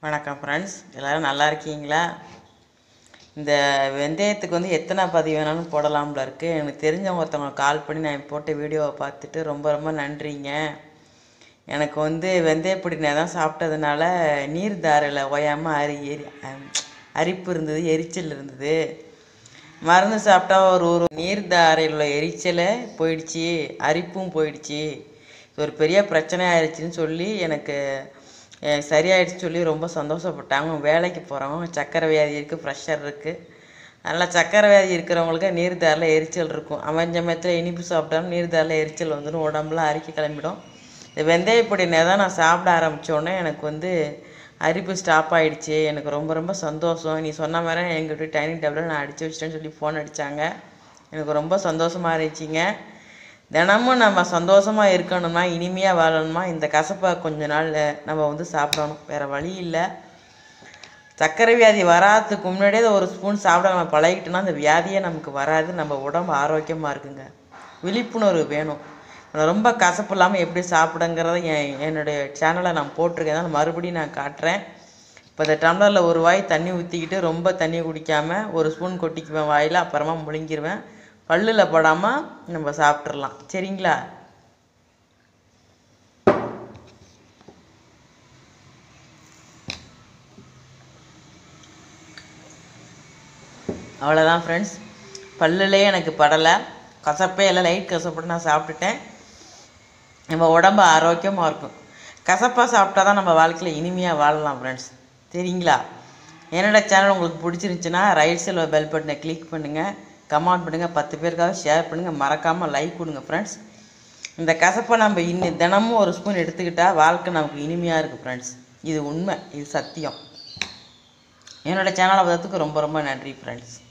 வணக்கம் ஃப்ரெண்ட்ஸ் எல்லோரும் நல்லா இருக்கீங்களா இந்த வெந்தயத்துக்கு வந்து எத்தனை பதிவு வேணாலும் போடலாம்ல இருக்குது எனக்கு தெரிஞ்சவங்க ஒருத்தவங்க கால் பண்ணி நான் போட்ட வீடியோவை பார்த்துட்டு ரொம்ப ரொம்ப நன்றிங்க எனக்கு வந்து வெந்தயப்பொடி நான் தான் சாப்பிட்டதுனால நீர் தாரையில் ஓயாமல் அரி எரி அம், அரிப்பு இருந்தது எரிச்சல் இருந்தது மருந்து சாப்பிட்டா ஒரு ஒரு நீர் தாரையில் உள்ள எரிச்சலை போயிடுச்சு அரிப்பும் போயிடுச்சு இது ஒரு பெரிய பிரச்சனை ஆயிடுச்சுன்னு சொல்லி எனக்கு அஹ், சரியாயிடுச்சுன்னு சொல்லி ரொம்ப சந்தோஷப்பட்டாங்க வேலைக்கு போகிறவங்க சக்கரை வியாதி இருக்குது ப்ரெஷர் இருக்குது அதனால் சக்கரை வியாதி இருக்கிறவங்களுக்கு நீர் தாரில் எரிச்சல் இருக்கும் அவன் சமயத்தில் இனிப்பு சாப்பிட்டாலும் நீர் தாரில் எரிச்சல் வந்துடும் உடம்புலாம் அரிக்க கிளம்பிடும் இந்த வெந்தயப்பொடி தான் நான் சாப்பிட ஆரம்பித்தோடனே எனக்கு வந்து அரிப்பு ஸ்டாப் ஆயிடுச்சு எனக்கு ரொம்ப ரொம்ப சந்தோஷம் நீ சொன்ன மாதிரி எங்கிட்ட டைனிங் டேபிளில் நான் அடித்து வச்சிட்டேன்னு சொல்லி ஃபோன் அடித்தாங்க எனக்கு ரொம்ப சந்தோஷமாக இருந்துச்சுங்க தினமும் நம்ம சந்தோஷமாக இருக்கணும்னா இனிமையாக வாழணுமா இந்த கசப்பை கொஞ்ச நாள் நம்ம வந்து சாப்பிடணும் வேறு வழி இல்லை சர்க்கரை வியாதி வராதுக்கு முன்னாடியே இதை ஒரு ஸ்பூன் சாப்பிட நம்ம பழகிட்டோம்னா அந்த வியாதியே நமக்கு வராது நம்ம உடம்பு ஆரோக்கியமாக இருக்குங்க விழிப்புணர்வு வேணும் நான் ரொம்ப கசப்பு இல்லாமல் எப்படி சாப்பிடுங்கிறத என் என்னுடைய சேனலை நான் போட்டிருக்கேன் தான் மறுபடியும் நான் காட்டுறேன் இப்போ இந்த டம்ளரில் ஒரு வாய் தண்ணி ஊற்றிக்கிட்டு ரொம்ப தண்ணி குடிக்காமல் ஒரு ஸ்பூன் கொட்டிக்குவேன் வாயில் அப்புறமா முழுங்கிருவேன் பல்லில் படாமல் நம்ம சாப்பிட்றலாம் சரிங்களா அவ்வளோதான் ஃப்ரெண்ட்ஸ் பல்லுலே எனக்கு படலை கசப்பே எல்லாம் லைட் கசப்பட்டு நான் சாப்பிட்டுட்டேன் நம்ம உடம்பு ஆரோக்கியமாக இருக்கும் கசப்பாக சாப்பிட்டா தான் நம்ம வாழ்க்கையில் இனிமையாக வாழலாம் ஃப்ரெண்ட்ஸ் சரிங்களா என்னோட சேனல் உங்களுக்கு பிடிச்சிருந்துச்சுன்னா ரைட் சைடில் பெல் பட்டனை கிளிக் பண்ணுங்கள் கமெண்ட் பண்ணுங்கள் பத்து பேருக்காக ஷேர் பண்ணுங்கள் மறக்காமல் லைக் கொடுங்க ஃப்ரெண்ட்ஸ் இந்த கசப்பை நம்ம இன்னும் தினமும் ஒரு ஸ்பூன் எடுத்துக்கிட்டால் வாழ்க்கை நமக்கு இனிமையாக இருக்குது ஃப்ரெண்ட்ஸ் இது உண்மை இது சத்தியம் என்னோட சேனலை பார்த்ததுக்கு ரொம்ப ரொம்ப நன்றி ஃப்ரெண்ட்ஸ்